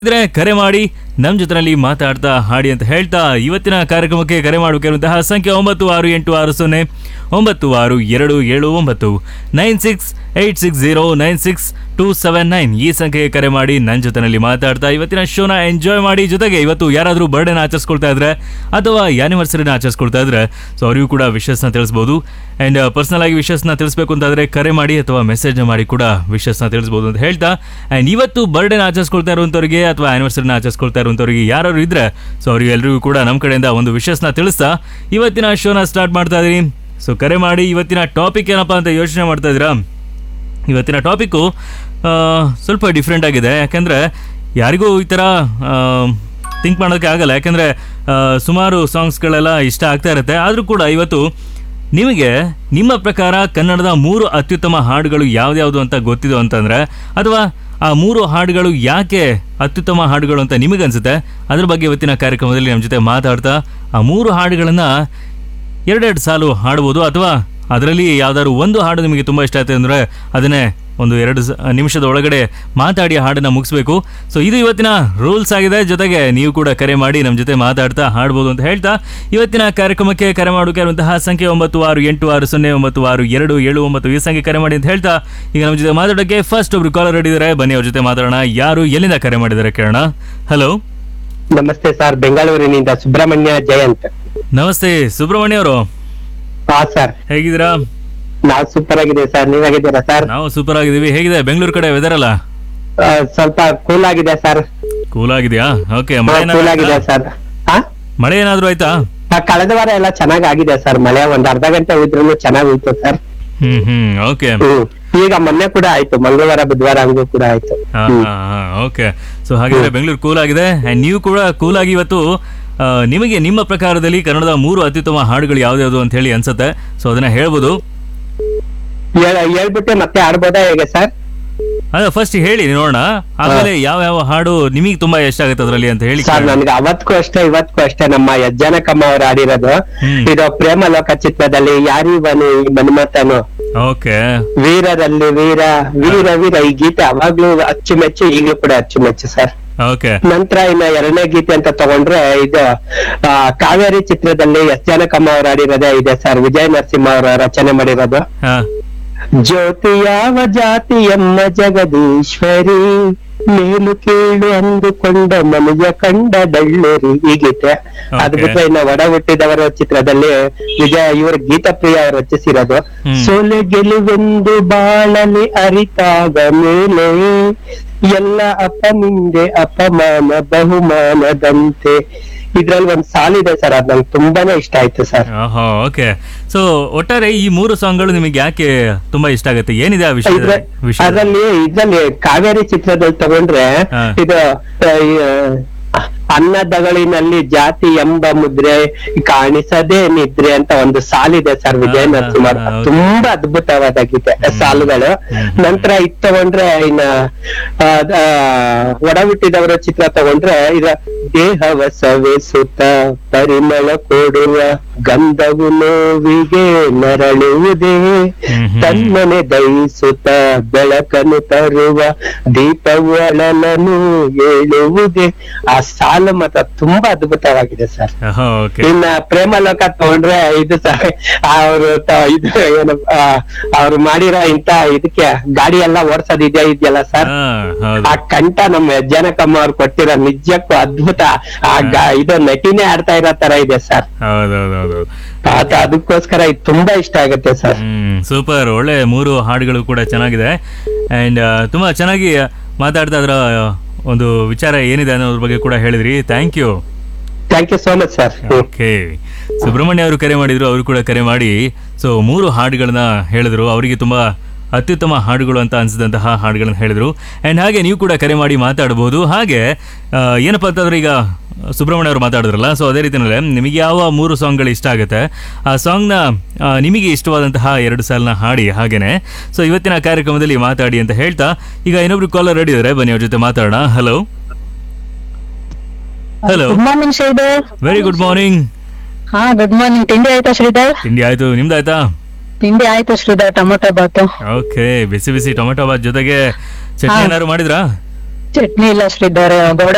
ಇದ್ರೆ ಕರೆ ಮಾಡಿ ನಮ್ಮ ಜೊತೆನಲ್ಲಿ ಮಾತಾಡ್ತಾ ಹಾಡಿ ಅಂತ ಹೇಳ್ತಾ ಇವತ್ತಿನ ಕಾರ್ಯಕ್ರಮಕ್ಕೆ ಕರೆ ಮಾಡಬೇಕಿರುವಂತಹ ಸಂಖ್ಯೆ ಒಂಬತ್ತು ಆರು ಎಂಟು ಆರು ಸೊನ್ನೆ ಒಂಬತ್ತು ಆರು ಎರಡು ಏಳು ಒಂಬತ್ತು nine six eight six zero nine six two seven nine ಈ ಸಂಖ್ಯೆಗೆ ಕರೆ ಮಾಡಿ ನನ್ನ ಜೊತೆನಲ್ಲಿ ಮಾತಾಡ್ತಾ ಇವತ್ತಿನ ಶೋನ ಎಂಜಾಯ್ ಮಾಡಿ ಜೊತೆಗೆ ಇವತ್ತು ಯಾರಾದರೂ ಬರ್ಡೇನ ಆಚರಿಸ್ಕೊಳ್ತಾ ಇದ್ರೆ ಅಥವಾ ಆನಿವರ್ಸರಿನ ಆಚರಿಸ್ಕೊಳ್ತಾ ಇದ್ರೆ ಸೊ ಅವರಿಗೂ ಕೂಡ ವಿಶಸ್ನ ತಿಳಿಸ್ಬೋದು ಆ್ಯಂಡ್ ಪರ್ಸನಲ್ ಆಗಿ ವಿಶಸ್ನ ತಿಳಿಸ್ಬೇಕು ಅಂತಾದ್ರೆ ಕರೆ ಮಾಡಿ ಅಥವಾ ಮೆಸೇಜ್ ಮಾಡಿ ಕೂಡ ವಿಶಸ್ನ ತಿಳಿಸ್ಬೋದು ಅಂತ ಹೇಳ್ತಾ ಆ್ಯಂಡ್ ಇವತ್ತು ಬರ್ಡೇನ ಆಚರಿಸ್ಕೊಳ್ತಾ ಇರುವಂಥವ್ರಿಗೆ ಅಥವಾ ಆನಿವರ್ಸರಿನ ಆಚರಿಸ್ಕೊಳ್ತಾ ಇರುವಂಥವ್ರಿಗೆ ಯಾರು ಇದ್ರೆ ಸೊ ಅವ್ರಿಗೆ ಎಲ್ರಿಗೂ ಕೂಡ ನಮ್ಮ ಕಡೆಯಿಂದ ಒಂದು ವಿಶಸ್ನ ತಿಳಿಸ್ತಾ ಇವತ್ತಿನ ಶೋನ ಸ್ಟಾರ್ಟ್ ಮಾಡ್ತಾ ಇದೀನಿ ಸೊ ಕರೆ ಮಾಡಿ ಇವತ್ತಿನ ಟಾಪಿಕ್ ಏನಪ್ಪ ಅಂತ ಯೋಚನೆ ಮಾಡ್ತಾ ಇದ್ದೀರಾ ಇವತ್ತಿನ ಟಾಪಿಕ್ಕು ಸ್ವಲ್ಪ ಡಿಫ್ರೆಂಟ್ ಆಗಿದೆ ಯಾಕೆಂದರೆ ಯಾರಿಗೂ ಈ ಥರ ಥಿಂಕ್ ಮಾಡೋಕ್ಕೆ ಆಗಲ್ಲ ಯಾಕೆಂದರೆ ಸುಮಾರು ಸಾಂಗ್ಸ್ಗಳೆಲ್ಲ ಇಷ್ಟ ಆಗ್ತಾ ಇರುತ್ತೆ ಆದರೂ ಕೂಡ ಇವತ್ತು ನಿಮಗೆ ನಿಮ್ಮ ಪ್ರಕಾರ ಕನ್ನಡದ ಮೂರು ಅತ್ಯುತ್ತಮ ಹಾಡುಗಳು ಯಾವ್ದ್ಯಾವುದು ಅಂತ ಗೊತ್ತಿದೆ ಅಂತಂದರೆ ಅಥವಾ ಆ ಮೂರು ಹಾಡುಗಳು ಯಾಕೆ ಅತ್ಯುತ್ತಮ ಹಾಡುಗಳು ಅಂತ ನಿಮಗನ್ಸುತ್ತೆ ಅದ್ರ ಬಗ್ಗೆ ಇವತ್ತಿನ ಕಾರ್ಯಕ್ರಮದಲ್ಲಿ ನಮ್ಮ ಜೊತೆ ಮಾತಾಡ್ತಾ ಆ ಮೂರು ಹಾಡುಗಳನ್ನು ಎರಡೆರಡು ಸಾಲು ಹಾಡ್ಬೋದು ಅಥವಾ ಅದರಲ್ಲಿ ಯಾವ್ದಾದ್ರು ಒಂದು ಹಾಡು ನಿಮಗೆ ತುಂಬ ಇಷ್ಟ ಆಯ್ತು ಅಂದರೆ ಅದನ್ನೇ ಒಂದು ಎರಡು ಸ- ನಿಮಿಷದ ಒಳಗಡೆ ಮಾತಾಡಿ ಹಾಡನ್ನು ಮುಗಿಸ್ಬೇಕು ಸೊ ಇದು ಇವತ್ತಿನ ರೂಲ್ಸ್ ಆಗಿದೆ ಜೊತೆಗೆ ನೀವು ಕೂಡ ಕರೆ ಮಾಡಿ ನಮ್ಮ ಜೊತೆ ಮಾತಾಡ್ತಾ ಹಾಡ್ಬೋದು ಅಂತ ಹೇಳ್ತಾ ಇವತ್ತಿನ ಕಾರ್ಯಕ್ರಮಕ್ಕೆ ಕರೆ ಮಾಡೋಕೆ ಇರುವಂತಹ ಸಂಖ್ಯೆ ಒಂಬತ್ತು ಆರು ಎಂಟು ಆರು ಸೊನ್ನೆ ಒಂಬತ್ತು ಆರು ಎರಡು ಏಳು ಒಂಬತ್ತು ಈ ಸಂಖ್ಯೆ ಕರೆ ಮಾಡಿ ಅಂತ ಹೇಳ್ತಾ ಈಗ ನಮ್ಮ ಜೊತೆ ಮಾತಾಡೋಕ್ಕೆ ಫಸ್ಟ್ ಒಬ್ರು ಕಾಲರ್ ಇದ್ದಾರೆ ಬನ್ನಿ ಅವ್ರ ಜೊತೆ ಮಾತಾಡೋಣ ಯಾರು ಎಲ್ಲಿಂದ ಕರೆ ಮಾಡಿದ್ದಾರೆ ಕೇಳೋಣ ಹಲೋ ನಮಸ್ತೆ ಸರ್ ಬೆಂಗಳೂರಿನಿಂದ ಸುಬ್ರಹ್ಮಣ್ಯ ಜಯಂತ್ ನಮಸ್ತೆ ಸುಬ್ರಹ್ಮಣ್ಯ ಅವರು ಹಾ ಸರ್ ಹೇಗಿದ್ದೀರಾ ನಾವ್ ಸೂಪರ್ ಆಗಿದೆ ಸರ್ ನೀವ್ ಹೇಗಿದ್ದೀರಾ ಸರ್ ನಾವು ಸೂಪರ್ ಆಗಿದ್ದೀವಿ ಹೇಗಿದೆ ಬೆಂಗಳೂರು ಕಡೆ ವೆದರ್ ಅಲ್ಲ ಆ, ಸ್ವಲ್ಪ ಕೂಲ್ ಆಗಿದೆ ಸರ್ ಕೂಲ್ ಆಗಿದೆಯಾ ಓಕೆ ಮಳೆ ಕೂಲ್ ಏನಾದ್ರು ಆಗಿದೆ ಆಯ್ತಾ? ಸರ್ ಹಾ ಮಳೆ ಏನಾದ್ರು ಆಯ್ತಾ ಆ, ಕಳೆದ ವಾರ ಎಲ್ಲ ಚೆನ್ನಾಗ್ ಆಗಿದೆ ಸರ್ ಮಳೆ ಒಂದ್ ಅರ್ಧ ಗಂಟೆ ಹೋದ್ರು ಚೆನ್ನಾಗ್ ಹೋಯ್ತು ಸರ್ ಹ್ಮ್ ಹ್ಮ್ ಓಕೆ ಹ್ಮ್ ಈಗ ಮೊನ್ನೆ ಕೂಡ ಆಯ್ತು ಮಂಗಳವಾರ ಬುಧವಾರ ಹಂಗೂ ಕೂಡ ಆಯ್ತು ಹಾ ಹ್ಮ್. ಹಾ ಹಾ ಓಕೆ ಸೊ ಹಾಗಿದ್ರೆ ಬೆಂಗಳೂರು ಕೂಲ್ ಆಗಿದೆ ಅಂಡ್ ನೀವು ಕೂಡ ಕೂಲ್ ಆಗಿ ಇವತ್ತು ಆ, ನಿಮಗೆ ನಿಮ್ಮ ಪ್ರಕಾರದಲ್ಲಿ ಕನ್ನಡದ ಮೂರು ಅತ್ಯುತ್ತಮ ಹಾಡುಗಳು ಯಾವ್ದ್ಯಾವ್ದು ಅಂತ ಹೇಳಿ ಅನ್ಸುತ್ತೆ ಸೊ ಅದನ್ನ ಹೇಳ್ಬೋದು ಹೇಳ್- ಹೇಳ್ಬಿಟ್ಟು ಮತ್ತೆ ಆಡ್ಬೋದಾ ಹೇಗೆ ಸರ್ ಅದ ಫಸ್ಟ್ ಹೇಳಿ ನೋಡೋಣ ಆಮೇಲೆ ಯಾವ ಯಾವ ಹಾಡು ನಿಮಗೆ ತುಂಬಾ ಇಷ್ಟ ಆಗುತ್ತೆ ಅದರಲ್ಲಿ ಅಂತ ಹೇಳಿ ಸರ್ ನನ್ಗೆ ಅವತ್ಗೂ ಅಷ್ಟೇ ಇವತ್ಗೂ ಅಷ್ಟೇ ನಮ್ಮ ಯಜ್ಜನಕಮ್ಮ ಅವ್ರು ಆಡಿರೋದು ಹ್ಮ್. ಇದು ಪ್ರೇಮ ಲೋಕ ಚಿತ್ರದಲ್ಲಿ ಯಾರಿವನು ಈ ಮನ್ಮಥನು ಓಕೆ ವೀರರಲ್ಲಿ ವೀರ ವೀರ ವೀರ ಈ ಗೀತೆ ಅವಾಗ್ಲೂ ಅಚ್ಚುಮೆಚ್ಚು ಈಗಲೂ ಕೂಡ ಅಚ್ಚುಮೆಚ್ಚು ಸರ್ ಓಕೆ ನಂತರ ಇನ್ನ ಎರಡನೇ ಗೀತೆ ಅಂತ ತಗೊಂಡ್ರೆ ಇದು ಆ, ಕಾವೇರಿ ಚಿತ್ರದಲ್ಲಿ ಎಸ್ ಜಾನಕಮ್ಮ ಅವ್ರು ಆಡಿರೋದೇ ಇದೆ ಸರ್ ವಿಜಯ ನರಸಿಂಹ ಅವರ ರಚನೆ ಮಾಡಿರೋದು ಹಾ ಜ್ಯೋತಿ ಯಾವ ಜಾತಿಯಮ್ಮ ಜಗದೀಶ್ವರಿ ಮೇಲು ಕೀಳು ಅಂದುಕೊಂಡ ಮನುಜ ಕಂಡ ಡಳ್ಳರಿ ಈ ಗೀತೆ ಅದ್ Okay. ಬಿಟ್ರೆ ಇನ್ನ ಒಡ ಹುಟ್ಟಿದವರ ಚಿತ್ರದಲ್ಲಿ ವಿಜಯ ಇವರು ಗೀತಪ್ರಿಯ ಅವರು ರಚಿಸಿರೋದು ಹ್ಮ್. ಸೋಲೆ ಗೆಲುವೆಂದು ಬಾಳಲಿ ಅರಿತಾಗ ಮೇಲೆ ಎಲ್ಲ ಅಪನಿಂದೆ ಅಪಮಾನ ಬಹುಮಾನದಂತೆ ಇದ್ರಲ್ಲಿ ಒಂದ್ ಸಾಲಿದೆ ಸರ್ ಅದ್ ನಂಗೆ ತುಂಬಾನೇ ಇಷ್ಟ ಆಯ್ತು ಸರ್ ಆಹಾ ಓಕೆ ಸೊ ಒಟ್ಟಾರೆ ಈ ಮೂರು ಸಾಂಗ್ಗಳು ನಿಮಗೆ ಯಾಕೆ ತುಂಬಾ ಇಷ್ಟ ಆಗುತ್ತೆ ಏನಿದೆ ಆ ವಿಷಯ ಇದ್ರೆ- ವಿಷಯ ಅದ್ರಲ್ಲಿ ಇದ್ರಲ್ಲಿ ಕಾವೇರಿ ಚಿತ್ರದಲ್ಲಿ ತಗೊಂಡ್ರೆ ಹಾ. ಇದು ಆ, ಈ, ಆ, ಅನ್ನದಗಳಿನಲ್ಲಿ ಜಾತಿ ಎಂಬ ಮುದ್ರೆ ಕಾಣಿಸದೆ ನಿದ್ರೆ ಅಂತ ಒಂದು ಸಾಲಿದೆ ಸರ್ ವಿಜಯ ಹಾ, ನರಸಿಂಹ ಹಾ, ಹಾ, ತುಂಬಾ ಅದ್ಭುತವಾದ ಗೀತೆ ಸಾಲುಗಳು ಹ್ಮ್. ನಂತರ ಇದ್ ತಗೊಂಡ್ರೆ ಇನ್ನ ಆ, ಆ, ಒಡಹುಟ್ಟಿದವರ ಚಿತ್ರ ತಗೊಂಡ್ರೆ ಇದ ದೇಹವ ಸವೆಸುತ್ತ ಪರಿಮಳ ಕೊಡುವ ಗಂಧವು ನೋವಿಗೆ ನರಳುವುದೇ ಹ್ಮ್ ಹ್ಮ್. ತನ್ನನೆ ದಯಿಸುತ್ತ ಬೆಳಕನ್ನು ತರುವ ದೀಪವು ಅಳಲನು ಏಳುವುದೇ ಆ ಸಾಲು ಮಾತ್ರ ತುಂಬಾ ಅದ್ಭುತವಾಗಿದೆ ಸರ್ ಆಹಾ ಓಕೆ ಇನ್ನ ಪ್ರೇಮ ಲೋಕ ತಗೊಂಡ್ರೆ ಇದು ಸರ್ ಅವರು ಇದು ಏನು ಅವ್ರು ಮಾಡಿರೋ ಇಂತ ಇದಕ್ಕೆ ಗಾಡಿ ಎಲ್ಲ ಓಡ್ಸೋದ್ ಇದೆಯಾ ಇದೆಯಲ್ಲ ಸರ್ ಹಾ ಹೌದು ಆ ಕಂಠ ನಮ್ಮ ಜನಕಮ್ಮ ಅವ್ರು ಕೊಟ್ಟಿರೋ ನಿಜಕ್ಕೂ ಅದ್ಭುತ ಆ ಗಾ- ಇದು ನಟಿನೇ ಆಡ್ತಾ ಇರೋ ತರ ಇದೆ ಸರ್ ಹೌದೌದೌದು ಅದ ಅದಕ್ಕೋಸ್ಕರ ಇದು ತುಂಬಾ ಇಷ್ಟ ಆಗುತ್ತೆ ಸರ್ ಹ್ಮ್ ಸೂಪರ್ ಒಳ್ಳೆ ಮೂರು ಹಾಡುಗಳು ಕೂಡ ಚೆನ್ನಾಗಿದೆ ಅಂಡ್ ತುಂಬಾ ಚೆನ್ನಾಗಿ ಮಾತಾಡ್ತಾ ಅದರ ಒಂದು ವಿಚಾರ ಏನಿದೆ ಅನ್ನೋದ್ರ ಬಗ್ಗೆ ಕೂಡ ಹೇಳಿದ್ರಿ thank you thank you so much sir okay Subrahmanya ಅವರು ಕರೆ ಮಾಡಿದ್ರು ಅವರು ಕೂಡ ಕರೆ ಮಾಡಿ ಸೊ ಮೂರು ಹಾಡುಗಳನ್ನ ಹೇಳಿದ್ರು ಅವರಿಗೆ ತುಂಬಾ ಅತ್ಯುತ್ತಮ ಹಾಡುಗಳು ಅಂತ ಅನಿಸಿದಂತಹ ಹಾಡುಗಳನ್ನ ಹೇಳಿದ್ರು ಆ್ಯಂಡ್ ಹಾಗೆ ನೀವು ಕೂಡ ಕರೆ ಮಾಡಿ ಮಾತಾಡ್ಬೋದು ಹಾಗೆ ಆ, ಏನಪ್ಪ ಅಂತಂದ್ರೆ ಈಗ ಸುಬ್ರಹ್ಮಣ್ಯ ಅವರು ಮಾತಾಡಿದ್ರಲ್ಲ ಸೊ ಅದೇ ರೀತಿಯಲ್ಲೇ ನಿಮಗೆ ಯಾವ ಮೂರು ಸಾಂಗ್ಗಳು ಇಷ್ಟ ಆಗುತ್ತೆ ಆ ಸಾಂಗ್ನ ಆ, ನಿಮಗೆ ಇಷ್ಟವಾದಂತಹ ಎರಡು ಸಾಲನ್ನ ಹಾಡಿ ಹಾಗೇನೆ ಸೊ ಇವತ್ತಿನ ಕಾರ್ಯಕ್ರಮದಲ್ಲಿ ಮಾತಾಡಿ ಅಂತ ಹೇಳ್ತಾ ಈಗ ಇನ್ನೊಬ್ರು ಕಾಲರ್ ರೆಡಿ ಇದ್ದಾರೆ ಬನ್ನಿ ಅವ್ರ ಜೊತೆ ಮಾತಾಡೋಣ hello hello good morning Sridhar very good morning ಹಾ ಗುಡ್ ಮಾರ್ನಿಂಗ್ ತಿಂಡಿ ಆಯ್ತಾ ಶ್ರೀಧರ್ ತಿಂಡಿ ಆಯ್ತು ನಿಮ್ದಾಯ್ತಾ ತಿಂಡಿ ಆಯ್ತು ಶ್ರೀಧರ್ ಟೊಮೊಟೊ ಬಾತು ಓಕೆ ಬಿಸಿ ಬಿಸಿ ಟೊಮೆಟೊ ಬಾತ್ ಜೊತೆಗೆ ಚಟ್ನಿ ಹಾ. ಏನಾದ್ರು ಮಾಡಿದ್ರಾ ಚಟ್ನಿ ಇಲ್ಲ ಶ್ರೀಧರ್ ಗೋಡ